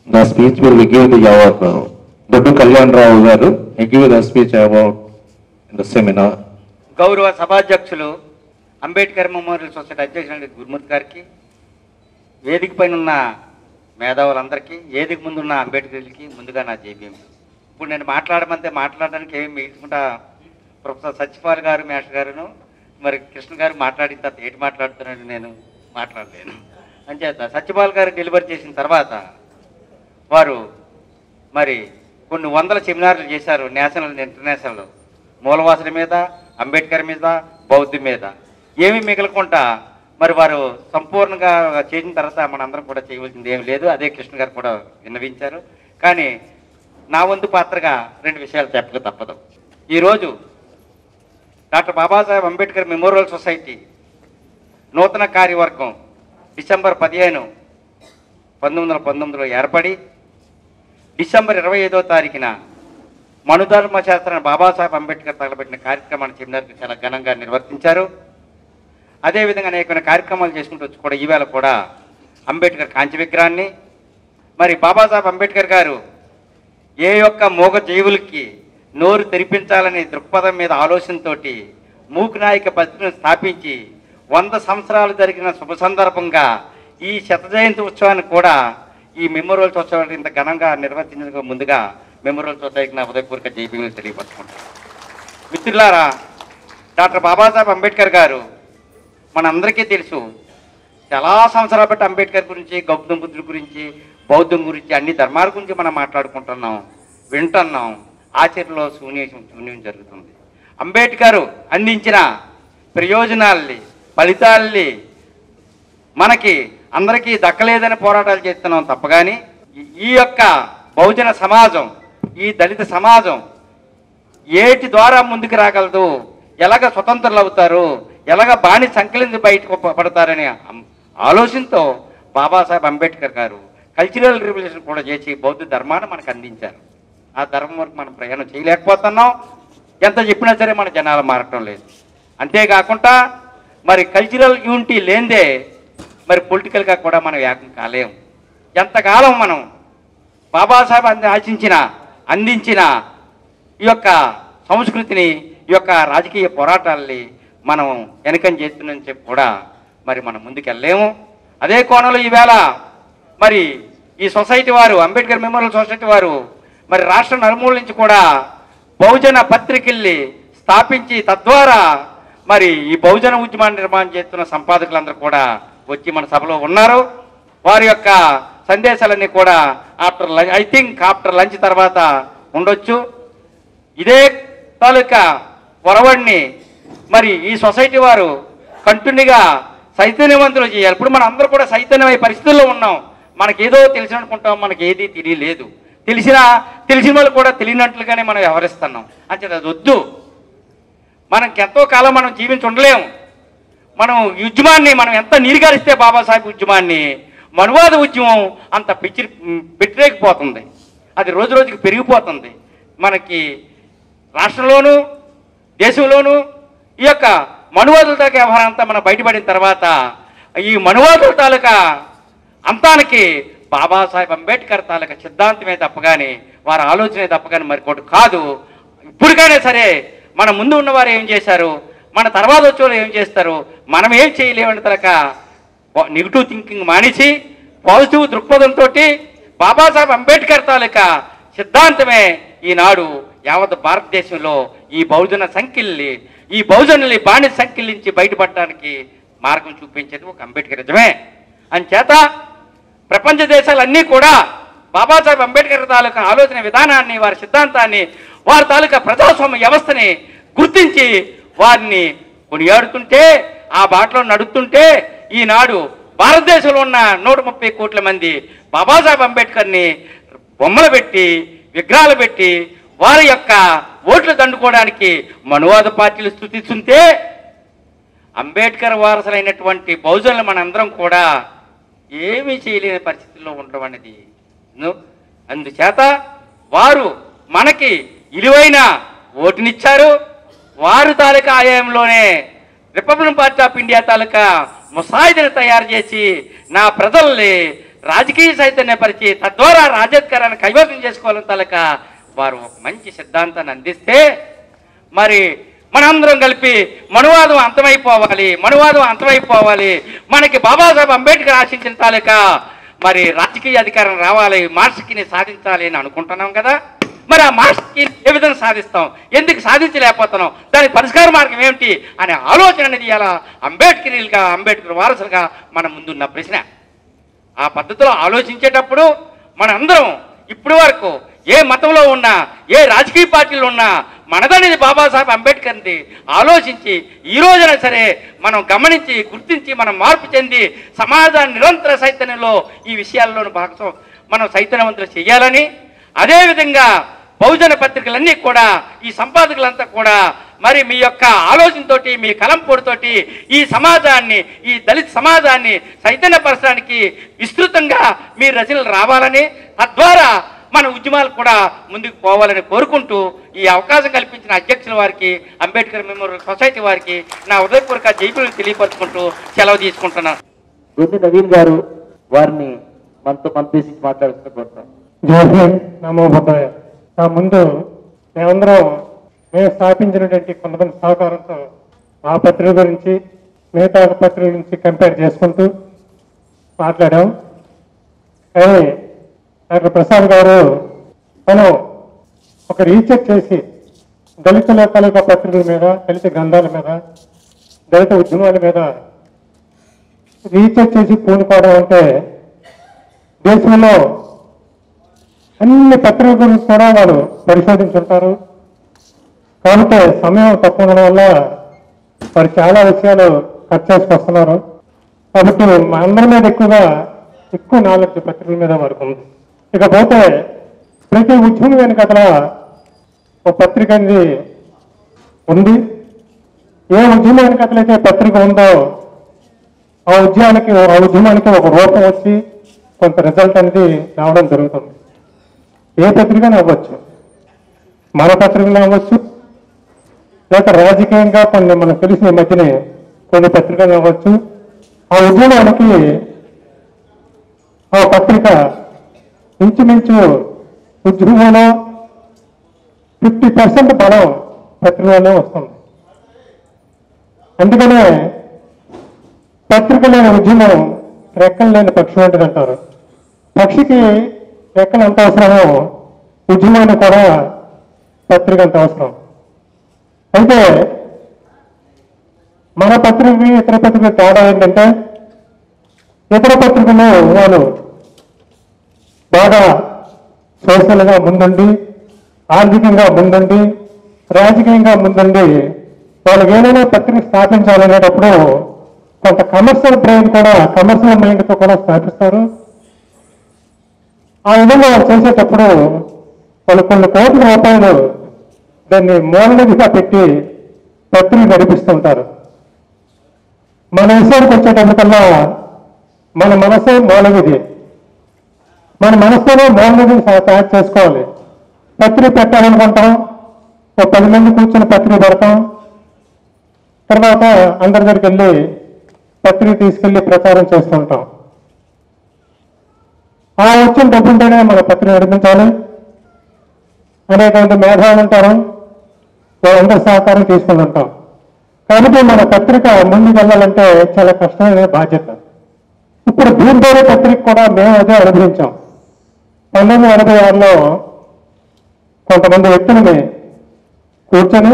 the speech will be given to our uh, Doddu Kalyan Rao garu. He give the speech about in the seminar. గౌరవ సభాధ్యక్షులు Ambedkar memorial society అధ్యక్షుడు గురుమూర్తి గారికి వేదిక పైన ఉన్న మేధావులందరికీ వేదిక ముందున్న అంబేద్కర్కి ముందుగా నా జేబీఎం ఇప్పుడు నేను మాట్లాడమంటే మాట్లాడడానికి ఏమి మిగులుకుంటా ప్రొఫెసర్ సత్యపాల్ గారు మేష్ గారును మరి కృష్ణ గారు మాట్లాడిన తర్వాత ఏంటి మాట్లాడుతున్నాను నేను మాట్లాడలేను అంచేత సత్యపాల్ గారు డెలివరీ చేసిన తర్వాత వారు మరి కొన్ని వందల సెమినార్లు చేశారు నేషనల్ ఇంటర్నేషనల్ మూలవాసుల మీద అంబేద్కర్ మీద బౌద్ధ మీద ఏమీ మిగలకుండా మరి వారు సంపూర్ణంగా చేసిన తర్వాత మనందరం కూడా చేయవలసింది ఏం లేదు అదే కృష్ణ గారు కూడా విన్నవించారు కానీ నా వంతు పాత్రగా రెండు విషయాలు చెప్పక తప్పదు ఈరోజు doctor Babasaheb Ambedkar memorial society నూతన కార్యవర్గం డిసెంబర్ పదిహేను పంతొమ్మిది వందల పంతొమ్మిదిలో ఏర్పడి డిసెంబర్ ఇరవై ఐదో తారీఖున మనుధర్మ శాస్త్రాన్ని బాబాసాహెబ్ అంబేద్కర్ తగలబెట్టిన కార్యక్రమాన్ని సెమినార్కి చాలా ఘనంగా నిర్వర్తించారు అదేవిధంగా అనేక కార్యక్రమాలు చేసుకుంటూ వచ్చి కూడా ఈవేళ కూడా అంబేద్కర్ కాంచి విగ్రహాన్ని మరి బాబాసాహెబ్ అంబేద్కర్ గారు ఏ యొక్క మూగ జీవులకి నోరు తెరిపించాలనే దృక్పథం మీద ఆలోచనతోటి మూకునాయక పద్ధతిని స్థాపించి వంద సంవత్సరాలు జరిగిన శుభ సందర్భంగా ఈ శత జయంతి ఉత్సవాన్ని కూడా ఈ మెమోరియల్ సొసైటీ ఇంత ఘనంగా నిర్వర్తించడానికి ముందుగా మెమోరియల్ సొసైటీకి నా ఉదయపూర్వక జైబీలు తెలియపరుచుకుంటాను మిత్రులారా డాక్టర్ బాబాసాహెబ్ అంబేద్కర్ గారు మనందరికీ తెలుసు చాలా సంవత్సరాలు బట్టి అంబేద్కర్ గురించి గౌతమ బుద్ధుడి గురించి బౌద్ధం గురించి అన్ని ధర్మాల గురించి మనం మాట్లాడుకుంటున్నాం వింటున్నాం ఆచరణలో శూన్యం శూన్యం జరుగుతుంది అంబేద్కర్ అందించిన ప్రయోజనాల్ని ఫలితాల్ని మనకి అందరికీ దక్కలేదని పోరాటాలు చేస్తున్నాం తప్ప కానీ ఈ- ఈ యొక్క బహుజన సమాజం ఈ దళిత సమాజం ఏటి ద్వారా ముందుకు రాగలదు ఎలాగ స్వతంత్రులు అవుతారు ఎలాగ బాణి సంకలించి బయటకు ప- పడతారనే అం- ఆలోచనతో బాబాసాహెబ్ అంబేద్కర్ గారు కల్చరల్ రివల్యూషన్ కూడా చేసి బౌద్ధ ధర్మాన్ని మనకు అందించారు ఆ ధర్మం వరకు మనం ప్రయాణం చేయలేకపోతున్నాం ఎంత చెప్పినా సరే మన జనాలు మారటం లేదు అంతేకాకుండా మరి కల్చరల్ యూనిటీ లేనిదే మరి పొలిటికల్గా కూడా మనం ఏకం కాలేం ఎంతకాలం మనం బాబాసాహెబ్ అంది ఆశించిన అందించిన ఈ యొక్క సంస్కృతిని ఈ యొక్క రాజకీయ పోరాటాలని మనం వెనకం చేస్తుందని చెప్పి కూడా మరి మనం ముందుకు వెళ్ళలేము అదే కోణంలో ఈవేళ మరి ఈ సొసైటీ వారు అంబేద్కర్ మెమోరియల్ సొసైటీ వారు మరి రాష్ట్ర నలుమూల నుంచి కూడా బహుజన పత్రికల్ని స్థాపించి తద్వారా మరి ఈ బహుజన ఉద్యమాన్ని నిర్మాణం చేస్తున్న సంపాదకులందరూ కూడా వచ్చి మన సభలో ఉన్నారు వారి యొక్క సందేశాలన్నీ కూడా after lunch I think after lunch తర్వాత ఉండొచ్చు ఇదే తాలూకా పొరవడిని మరి ఈ సొసైటీ వారు కంటిన్యూగా చైతన్యవంతులు చేయాలి ఇప్పుడు మనం అందరూ కూడా చైతన్యమయ్యే పరిస్థితుల్లో ఉన్నాం మనకేదో తెలిసి అనుకుంటాం మనకి ఏది తెలియలేదు తెలిసినా తెలిసిన వాళ్ళు కూడా తెలియనట్లుగానే మనం వ్యవహరిస్తున్నాం అంటే అది వద్దు మనకి ఎంతో కాలం మనం జీవించి ఉండలేము మనం ఈ ఉద్యమాన్ని మనం ఎంత నీరుగారిస్తే బాబాసాహెబ్ ఉద్యమాన్ని మనువాద ఉద్యమం అంత పిచ్చి పెట్టలేకపోతుంది అది రోజు రోజుకి పెరిగిపోతుంది మనకి రాష్ట్రంలోనూ దేశంలోనూ ఈ యొక్క మనువాదుల తాలూకా వ్యవహారం అంతా మనం బయటపడిన తర్వాత ఈ మనువాదుల తాలూకా అంతానికి బాబాసాహెబ్ అంబేద్కర్ తాలూకా సిద్ధాంతమే తప్పగాని వారి ఆలోచనే తప్పగాని మరికొకటి కాదు ఇప్పటికైనా సరే మన ముందు ఉన్నవారు ఏం చేశారు మన తర్వాత వచ్చేవారు ఏం చేస్తారు మనం ఏం చేయలేమని తలక నెగిటివ్ థింకింగ్ మానేసి పాజిటివ్ దృక్పథంతో బాబాసాహెబ్ అంబేద్కర్ తాలూకా సిద్ధాంతమే ఈనాడు యావత్ భారతదేశంలో ఈ బహుజన సంఖ్యల్ని ఈ బహుజనుల్ని బాణి సంఖ్యల నుంచి బయటపడడానికి మార్గం చూపించేది ఒక అంబేద్కరిజమే అంచేత ప్రపంచ దేశాలన్నీ కూడా బాబాసాహెబ్ అంబేద్కర్ తాలూకా ఆలోచన విధానాన్ని వారి సిద్ధాంతాన్ని వారి తాలూకా ప్రజాస్వామ్య వ్యవస్థని గుర్తించి వారిని కొనియాడుతుంటే ఆ బాటలో నడుస్తుంటే ఈనాడు భారతదేశంలో ఉన్న నూట ముప్పై కోట్ల మంది బాబాసాహెబ్ అంబేద్కర్ని బొమ్మలు పెట్టి విగ్రహాలు పెట్టి వారి యొక్క ఓట్లు దండుకోవడానికి మనువాద పార్టీలు స్థుతిస్తుంటే అంబేద్కర్ వారసులైనటువంటి బహుజనులు మనందరం కూడా ఏమీ చేయలేని పరిస్థితుల్లో ఉండడం అనేది ను- అందుచేత వారు మనకి ఇలువైన ఓటునిచ్చారు వారు తాలూకా ఆయాయంలోనే రిపబ్లిక్ పార్టీ ఆఫ్ ఇండియా తాలూకా ముసాయిదీని తయారు చేసి నా ప్రజల్ని రాజకీయ చైతన్యపరిచి తద్వారా రాజ్యాధికారాన్ని కైవసం చేసుకోవాలని తలక వారు ఒక మంచి సిద్ధాంతాన్ని అందిస్తే మరి మనందరం కలిపి మనువాదం అంతమైపోవాలి మనువాదం అంతమైపోవాలి మనకి బాబాసాహెబ్ అంబేద్కర్ ఆశించిన తాలూక మరి రాజకీయ అధికారం రావాలి మార్క్స్కిని సాధించాలి అని అనుకుంటున్నాం కదా మరి ఆ మార్క్స్కి ఏ విధంగా సాధిస్తాం ఎందుకు సాధించలేకపోతున్నాం దానికి పరిష్కార మార్గం ఏమిటి అనే ఆలోచన అనేది ఇలా అంబేద్కర్లుగా అంబేద్కర్ వారసులుగా మన ముందున్న ప్రశ్న ఆ పద్ధతిలో ఆలోచించేటప్పుడు మనందరం ఇప్పటి వరకు ఏ మతంలో ఉన్నా ఏ రాజకీయ పార్టీలో ఉన్నా మనదనేది బాబాసాహెబ్ అంబేద్కర్ని ఆలోచించి ఈ రోజున సరే మనం గమనించి గుర్తించి మనం మార్పు చెంది సమాజాన్ని నిరంతర చైతన్యంలో ఈ విషయాల్లోని భాగం మనం చైతన్యవంతులు చేయాలని అదేవిధంగా బహుజన పత్రికలన్నీ కూడా ఈ సంపాదకులంతా కూడా మరి మీ యొక్క ఆలోచనతోటి మీ కలంపొడితోటి ఈ సమాజాన్ని ఈ దళిత సమాజాన్ని చైతన్యపరచడానికి విస్తృతంగా మీ రచనలు రావాలని తద్వారా మన ఉద్యమాలు కూడా ముందుకు పోవాలని కోరుకుంటూ ఈ అవకాశం కల్పించిన అధ్యక్షుల వారికి అంబేద్కర్ మెమోరియల్ సొసైటీ వారికి నా ఉదయపూర్వక జైపులు తెలియపరుచుకుంటూ సెలవు తీసుకుంటున్నాను గొంతి నవీన్ గారు వారిని మనతో పంపించి మాట్లాడుతున్నారు జై భీమ్ నమో బుద్ధాయ నా ముందు మేమందరం మేము స్థాపించినటువంటి కొంతమంది సహకారంతో మా పత్రిక గురించి మిగతా పత్రిక గురించి కంపేర్ చేసుకుంటూ మాట్లాడాం కానీ డాక్టర్ ప్రసాద్ గారు తను ఒక రీసెర్చ్ చేసి దళితుల తాలూకా పత్రికల మీద దళిత గ్రంథాల మీద దళిత ఉద్యమాల మీద రీసెర్చ్ చేసి పూనుకోవడం అంటే దేశంలో అన్ని పత్రికల గురించి కూడా వారు పరిశోధించుంటారు కాబట్టి సమయం తక్కువ ఉండడం వల్ల వారు చాలా విషయాలు కట్ చేసుకొస్తున్నారు కాబట్టి మా అందరి మీద ఎక్కువగా ఎక్కువ నాలెడ్జ్ పత్రికల మీద వారికి ఉంది ఇకపోతే ప్రతి ఉద్యమం వెనుకతల ఒక పత్రిక అనేది ఉంది ఏ ఉద్యమం వెనుకతలైతే పత్రిక ఉందో ఆ ఉద్యమానికి ఆ ఉద్యమానికి ఒక రూపం వచ్చి కొంత రిజల్ట్ అనేది రావడం జరుగుతుంది ఏ పత్రికనే అవ్వచ్చు మన పత్రికలు అవ్వచ్చు లేక రాజకీయంగా కొన్ని మనకు తెలిసిన ఈ మధ్యనే కొన్ని పత్రికలు అవ్వచ్చు ఆ ఉద్యమానికి ఆ పత్రిక ఇంచుమించు ఉద్యమంలో ఫిఫ్టీ పర్సెంట్ బలం పత్రికలోనే వస్తుంది అందుకనే పత్రిక లేని ఉద్యమం రెక్కలు లేని పక్షి వంటిది అంటారు పక్షికి రెక్కలు ఎంత అవసరమో ఉద్యమానికి కూడా పత్రిక అంత అవసరం అయితే మన పత్రికకి ఇతర పత్రిక తేడా ఏంటంటే ఇతర పత్రికలు వాళ్ళు బాగా సోషల్గా ముందుండి ఆర్థికంగా ముందుండి రాజకీయంగా ముందుండి వాళ్ళకి ఏదైనా పత్రిక స్థాపించాలనేటప్పుడు కొంత కమర్షియల్ బ్రెయిన్ కూడా కమర్షియల్ మైండ్తో కూడా స్థాపిస్తారు ఆ విధంగా వాళ్ళు చేసేటప్పుడు వాళ్ళు కొన్ని కోట్ల రూపాయలు దాన్ని మూలనిధిగా పెట్టి పత్రిక నడిపిస్తుంటారు మన విషయానికి వచ్చేటప్పటికల్లా మన మనసే మూలనిధి మన మనసులోనే మూలనిధిని సా- తయారు చేసుకోవాలి పత్రిక పెట్టాలనుకుంటాం ఒక పది మంది కూర్చొని పత్రిక పెడతాం తర్వాత అందరి దగ్గరికి వెళ్ళి పత్రిక తీసుకెళ్లి ప్రచారం చేస్తుంటాం ఆ వచ్చిన డబ్బుంటేనే మన పత్రిక నడిపించాలి అనేటువంటి మేధావులు ఉంటారు వాళ్ళందరి సహకారం తీసుకుని ఉంటాం కాబట్టి మన పత్రిక ముందుకు వెళ్ళాలంటే చాలా కష్టమైన బాధ్యత ఇప్పుడు భీమదేవి పత్రిక కూడా మేము అదే అనుభవించాం పంతొమ్మిది వందల ఎనభై ఆరులో కొంతమంది వ్యక్తులని కూర్చొని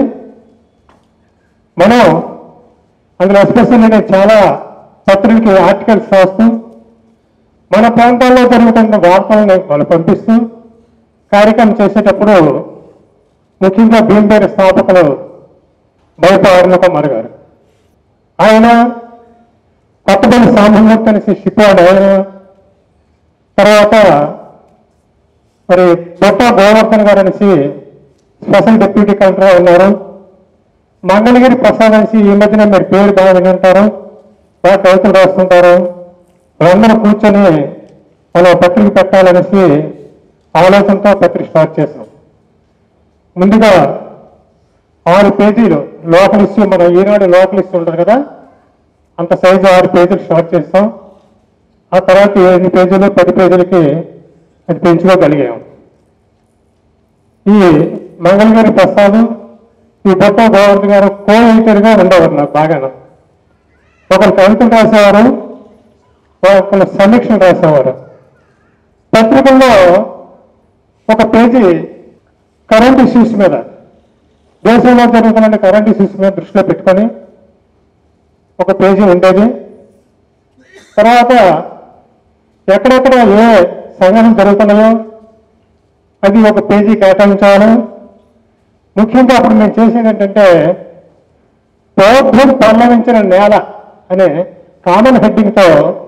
మనం అందులో ఎస్పెషల్ నేను చాలా పత్రికకి ఆర్టికల్స్ రాస్తూ మన ప్రాంతాల్లో జరుగుతున్న వార్తలను వాళ్ళు పంపిస్తూ కార్యక్రమం చేసేటప్పుడు ముఖ్యంగా భీమపేట స్థాపకులు బయట అరుణ కుమార్ గారు ఆయన కొత్తపల్లి సాంబమూర్తి అనేసి షిప్వాడు ఆయన తర్వాత మరి బొట్ట గోవర్ధన్ గారు అనేసి స్పెషల్ డిప్యూటీ కలెక్టర్ ఉన్నారు మంగళగిరి ప్రసాద్ అనేసి ఈ మధ్యన మీరు పేరు బాగా వింటారు బాగా కవితలు రాస్తుంటారు వాళ్ళందరూ కూర్చొని మనం పత్రిక పెట్టాలనేసి ఆలోచనతో పత్రిక స్టార్ట్ చేశాం ముందుగా ఆరు పేజీలు లోకల్ ఇష్యూ మన ఈనాడు లోకల్ ఇష్యూ ఉంటుంది కదా అంత సైజు ఆరు పేజీలు స్టార్ట్ చేస్తాం ఆ తర్వాత ఏడు పేజీలు పది పేజీలకి అది పెంచుకోగలిగాం ఈ మంగళగిరి ప్రసాద్ ఈ బొట్ట గోవర్ధన్ గారు కో ఎడిటర్గా ఉండేవారు నాకు బాగాను ఒకరు కవితలు రాసేవారు ఒకరు సమీక్షలు రాసేవారు పత్రికల్లో ఒక పేజీ కరెంట్ ఇష్యూస్ మీద దేశంలో జరుగుతున్న కరెంట్ ఇష్యూస్ మీద దృష్టిలో పెట్టుకొని ఒక పేజీ ఉండేది తర్వాత ఎక్కడెక్కడ ఏ సంఘటనలు జరుగుతున్నాయో అది ఒక పేజీ కేటాయించాలి ముఖ్యంగా అప్పుడు మేము చేసేది ఏంటంటే బౌద్ధం పరిణమించిన నేల అనే కామన్ హెడ్డింగ్తో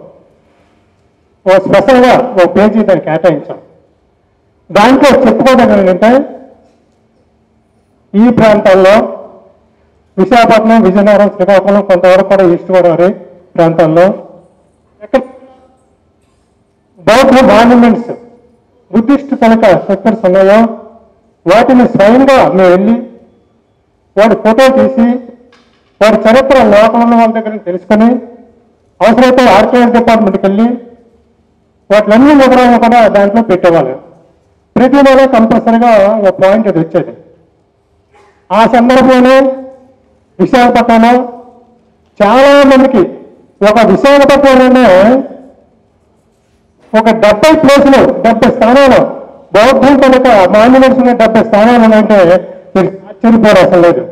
ఓ స్పెషల్గా ఓ పేజీ దాన్ని కేటాయించాం దాంట్లో చెప్పుకోవడం ఏంటంటే ఈ ప్రాంతాల్లో విశాఖపట్నం విజయనగరం శ్రీకాకుళం కొంతవరకు కూడా ఈస్ట్ గోదావరి ప్రాంతాల్లో ఎక్కడ బౌద్ధ మాన్యుమెంట్స్ బుద్ధిస్ట్ కనుక స్ట్రక్చర్స్ ఉన్నాయో వాటిని స్వయంగా మేము వెళ్ళి వాడి ఫోటో తీసి వాడి చరిత్ర లోపల ఉన్న వాళ్ళ దగ్గర నుంచి తెలుసుకొని అవసరమైతే ఆర్కియాలజీ డిపార్ట్మెంట్కి వెళ్ళి వాటిలన్నీ వివరాలను కూడా దాంట్లో పెట్టేవాళ్ళు ప్రతి నెల కంపల్సరీగా ఒక పాయింట్ అది వచ్చేది ఆ సందర్భంలో విశాఖపట్నంలో చాలా మందికి ఒక విశాఖపట్నంలోనే ఒక డెబ్బై ప్లేసులు డెబ్బై స్థానాలు బౌద్ధం కనుక మాన్యుమెంట్స్ ఉన్న డెబ్బై స్థానాలు ఉన్నాయంటే మీరు ఆశ్చర్యపోరు అసలు లేదు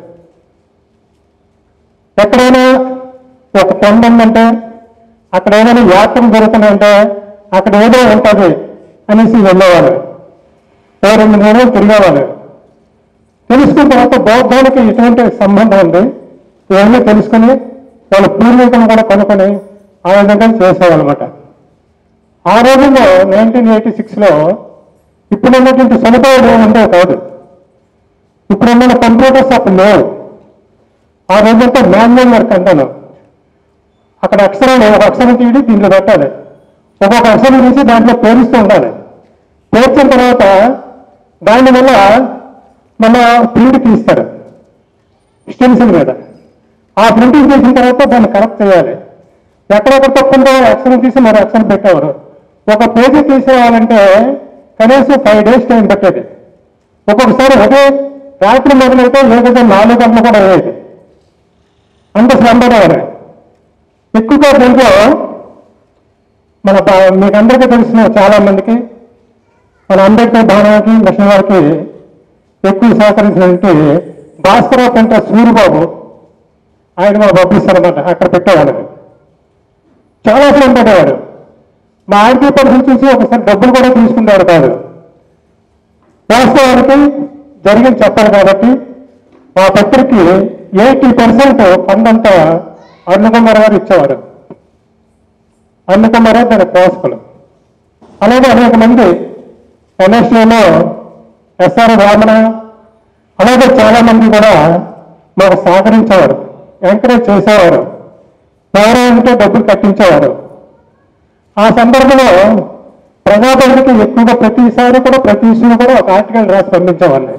ఎక్కడైనా ఒక కొండ ఉందంటే అక్కడ ఏదైనా యాత్ర జరుగుతుందంటే అక్కడ ఏదో ఉంటుంది అనేసి వెళ్ళేవాళ్ళు ఓ రెండు మూడు రోజులు తిరిగేవాళ్ళు తెలుసుకున్న తర్వాత బౌద్ధానికి ఇటువంటి సంబంధం ఉంది ఇవన్నీ తెలుసుకుని వాళ్ళ పూర్వీకులను కూడా కొనుక్కొని ఆ విధంగా చేసేవాళ్ళమాట ఆ రోజుల్లో నైన్టీన్ ఎయిటీ సిక్స్లో ఇప్పుడు ఉన్నటువంటి సదుపాయాలు ఏమి ఉండేవి కాదు ఇప్పుడున్న కంప్యూటర్స్ అప్పుడు లేవు ఆ రోజంతా మాన్యువల్ వర్క్ అంటాను అక్కడ అక్షరాలు ఒక అక్షరం తీయడి దీంట్లో పెట్టాలి ఒక్కొక్క అక్షరం తీసి దాంట్లో పేరుస్తూ ఉండాలి పేర్చిన తర్వాత దాని వల్ల మన ప్రింట్ తీస్తారు స్టెన్సిల్ మీద ఆ ప్రింటింగ్ చేసిన తర్వాత దాన్ని కరెక్ట్ చేయాలి ఎక్కడెక్కడ తప్పుందో అక్షరం తీసి మరి అక్షరం పెట్టేవారు ఒక పేజీ తీసేవాలంటే కనీసం ఫైవ్ డేస్ టైం పట్టేది ఒక్కొక్కసారి ఒకే రాత్రి మొదలైతే ఏదైతే నాలుగు గంటలు కూడా అయ్యేది అంత శ్రమపడేవారు ఎక్కువగా దీంట్లో మన బా- మీకు అందరికీ తెలిసిన చాలా మందికి మన అంబేద్కర్ భవనానికి లక్ష్మణ వారికి ఎక్కువ సహకరించినటువంటి భాస్కరరావు పెంట సూరిబాబు ఆయన మా పంపిస్తారు అనమాట అక్కడ పెట్టేవాడు చాలా శ్రమ పడేవాడు మా ఆర్టీ పరిస్థితి చూసి ఒకసారి డబ్బులు కూడా తీసుకునేవాడు కాదు వాస్తవానికి జరిగింది చెప్పాలి కాబట్టి మా పత్రికకి ఎయిటీ పర్సెంట్ ఫండ్ అంతా అన్నకుమార్ గారు ఇచ్చేవారు అన్నకుమారే దాని ప్రాసకులు అలాగే అనేక మంది ఎన్ఎస్ఏలో ఎస్ఆర్ రామణ అలాగే చాలా మంది కూడా మాకు సహకరించేవారు ఎంకరేజ్ చేసేవారు ఎవరంటే డబ్బులు కట్టించేవారు ఆ సందర్భంలో ప్రజాబంధుకి ఎక్కువగా ప్రతిసారి కూడా ప్రతి ఇష్యూ కూడా ఒక ఆర్టికల్ రాసి పంపించేవాళ్ళు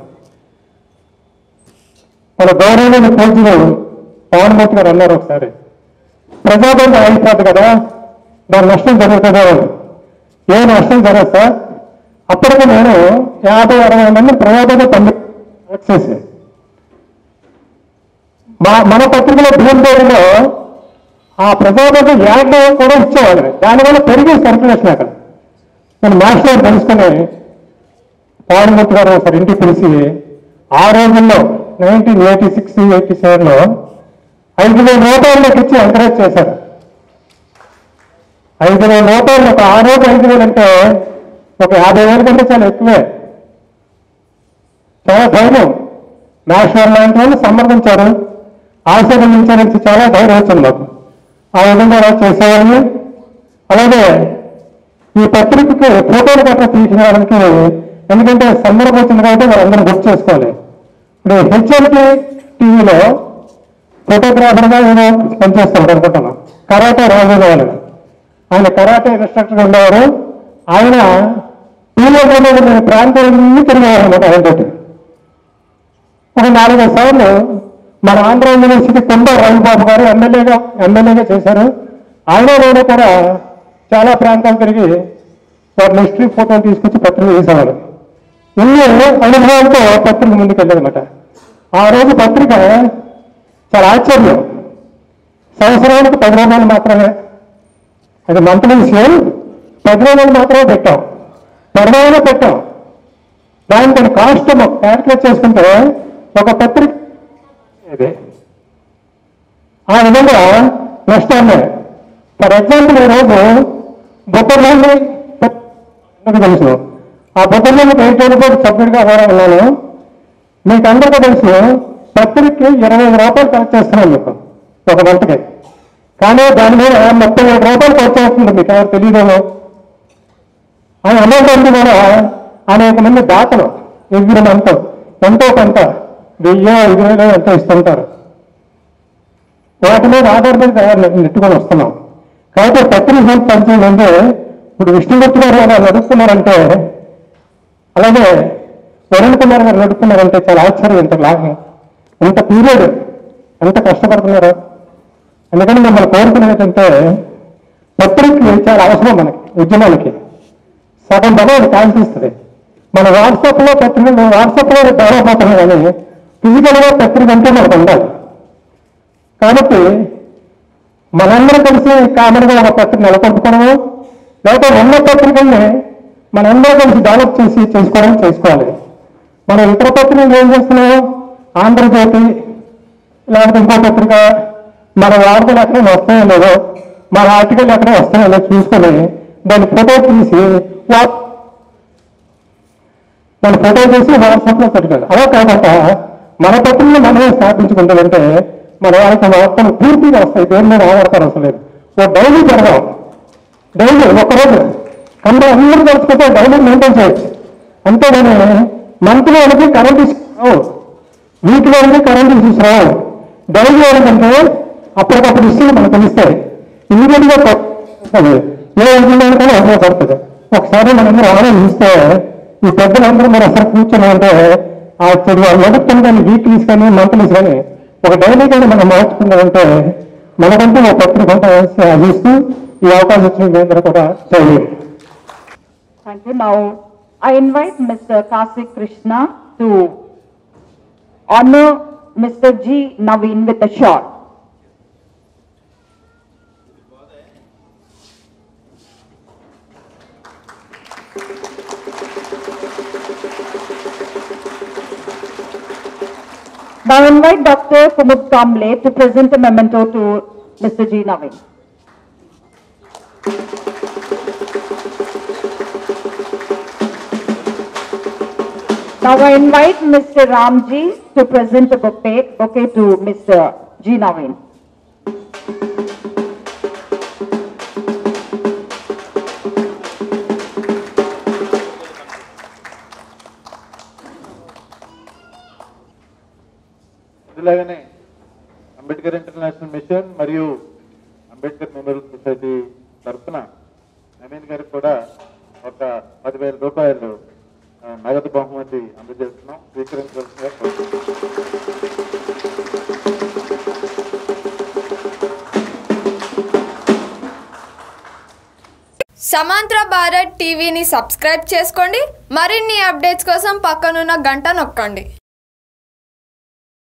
మన గౌరవమైన పూజలు పవన్మూర్తి గారు అన్నారు ఒకసారి ప్రజాబంధు అయిపోతుంది కదా దాని నష్టం జరుగుతుందో ఏ నష్టం జరగదు సార్ అప్పటికి నేను యాభై అరవై మంది ప్రజాబంధు పంపించేసి మా మన పత్రికలో భూమిలో ఆ ప్రజాబంధు యాడ్ కూడా ఇచ్చేవాళ్ళు దానివల్ల పెరిగే సర్క్యులేషన్ అక్కడ నేను మాస్టర్ గారు తెలుసుకుని పవన్మూర్తి గారు ఒకసారి ఇంటికి పిలిచి ఆ రోజుల్లో నైన్టీన్ ఎయిటీ సిక్స్ ఎయిటీ సెవెన్లో ఐదు వేల రూపాయలకు ఇచ్చి ఎంకరేజ్ చేశారు ఐదు వేల రూపాయలు ఒక ఆ రోజు ఐదు వేలు అంటే ఒక యాభై వేల కంటే చాలా ఎక్కువే చాలా ధైర్యం నేషనల్ లాంటి వాళ్ళు సమర్థించారు ఆశీర్వదించారని చాలా ధైర్యం వచ్చింది మాకు ఆ విధంగా అలా చేసేవాళ్ళని అలాగే ఈ పత్రికకి ఫోటోలు గట్రా తీసుకోవడానికి ఎందుకంటే సందర్భం వచ్చింది కాబట్టి వాళ్ళందరూ గుర్తు చేసుకోవాలి ఇప్పుడు హెచ్ఎల్టీ టీవీలో ఫోటోగ్రాఫర్గా నేను పనిచేస్తాను అనుకుంటున్నాను కరాటే రాజు వాళ్ళు ఆయన కరాటే ఇన్స్ట్రక్టర్ ఉండేవారు ఆయన టీవీలో నేను ప్రాంతాలన్నీ తిరిగేవారు అనమాట ఆయనతోటి ఒక నాలుగైదు సార్లు మన ఆంధ్ర యూనివర్సిటీ కొండ రవిబాబు గారు ఎమ్మెల్యేగా ఎమ్మెల్యేగా చేశారు ఆయన నేను కూడా చాలా ప్రాంతాలు తిరిగి వారి హిస్టరీ ఫోటోలు తీసుకొచ్చి పత్రిక వేసేవాడు ఎన్నో అనుభవాలతో పత్రిక ముందుకు వెళ్ళదన్నమాట ఆ రోజు పత్రిక చాలా ఆశ్చర్యం సంవత్సరానికి పది రూపాయలు మాత్రమే అది మంత్లీ విషయం పది రూపాయలు మాత్రమే పెట్టాం పదివేలు పెట్టాం దానికి కాస్ట్ క్యాల్కులేట్ చేసుకుంటే ఒక పత్రిక ఇది ఆ విధంగా నష్టాన్ని ఫర్ ఎగ్జాంపుల్ ఈరోజు బొబ్బర్లోని మీకు తెలుసు ఆ బొబ్బర్లోని ఎయిట్ కూడా సభ్యుడిగా కూడా ఉన్నాను మీకు అందరికీ తెలుసు పత్రికకి ఇరవై ఐదు రూపాయలు ఖర్చు చేస్తున్నాను మీకు ఒక గంటకి కానీ దాని మీద ముప్పై ఏడు రూపాయలు ఖర్చు అవుతుంది మీకు ఎవరు తెలియదేమో ఆ అమౌంట్ అంతా కూడా అనేక మంది దాతలు ఎవ్రీ మంత్ ఎంతో కొంత వెయ్యో ఐదు వేలు ఎంతో ఇస్తుంటారు వాటి మీద ఆధారపడి తయారు నెట్టుకొని వస్తున్నాం కాబట్టి పత్రిక హెల్త్ పనిచేయడం అంటే ఇప్పుడు విష్ణుమూర్తి గారు అలా నడుస్తున్నారంటే అలాగే వరుణ్ కుమార్ గారు నడుస్తున్నారంటే చాలా ఆశ్చర్యం ఇంత లాభం ఇంత పీరియడ్ ఎంత కష్టపడుతున్నారు ఎందుకంటే మిమ్మల్ని కోరుకునేది ఏంటంటే పత్రికలు చాలా అవసరం మనకి ఉద్యమానికి సగం బలం అది కాల్చిస్తుంది మన వాట్సాప్ లో పత్రిక వాట్సాప్ లో డెవలప్ అవుతున్నాం కానీ ఫిజికల్ గా పత్రిక అంటే మనకు ఉండాలి కాబట్టి మనందరం కలిసి కామన్ గా ఒక పత్రిక నెలకొల్పుకోవడము లేకపోతే ఉన్న పత్రికల్ని మనందరం కలిసి డెవలప్ చేసి చేసుకోవడం చేసుకోవాలి మనం ఇతర పత్రికలు ఏం చేస్తున్నాం ఆంధ్రజ్యోతి లేకపోతే ఇంకో పత్రిక మన వార్తలు ఎక్కడ వస్తాయో లేదో మన ఆర్టికల్ ఎక్కడ వస్తాయో లేదో చూసుకొని దాని ఫోటో తీసి వా- దాని ఫోటో తీసి వాట్సాప్ లో పెట్టాలి అలా కాకుండా మన పత్రికలు మనమే స్థాపించుకుంటామంటే మన వాళ్ళకి వార్తలు పూర్తిగా వస్తాయి దేని మీద ఆధారపడ అవసరం లేదు ఓ డైలీ పెడదాం డైలీ ఒకరోజు కంటే అందరూ కలుసుకుంటే డైలీ మెయింటైన్ చేయొచ్చు అంతేగాని మంత్లీ వాళ్ళకి కరెంట్ ఇష్యూ వీటిలో కరెంట్ ఇష్యూస్ రావు డైలీ ఏంటంటే అప్పటికప్పుడు ఇష్యూలు మనకు తెలుస్తాయి ఇమీడియట్ గా పడుతుంది. ఏ విధంగా కూడా ఉపయోగపడుతుంది ఒకసారి మనందరూ ఆలోచిస్తే ఈ పెద్దలందరూ మరి అసలు కూర్చొని అంటే ఆ చెడు నడుపుతున్న కానీ వీక్లీస్ కానీ మంత్లీస్ కానీ ఒక డైలీ కానీ మనం మార్చుకున్నామంటే మనకంటే ఒక పత్రిక అందిస్తూ ఈ అవకాశం ఇచ్చిన మీ అందరూ కూడా చేయలేదు Thank you. Now, I invite Mr. Kasik Krishna to honor Mr. G. Naveen with a shot. Now, I invite Dr. Kumud Kamble to present a memento to Mr. G. Naveen. Now I invite Mr. Ramji to present a bouquet, bouquet to Mr. G. Naveen. ఇలాగనే Ambedkar international machine మరియు Ambedkar memorial society తరఫున నవీన్ గారికి కూడా ఒక పదివేల రూపాయలు ఆ, నగదు బహుమతి అందజేస్తున్నాం స్వీకరించవలసిందిగా కోరుతున్నాం. సమాంతర భారత్ టీవీని సబ్స్క్రైబ్ చేసుకోండి మరిన్ని అప్డేట్స్ కోసం పక్కనున్న గంట నొక్కండి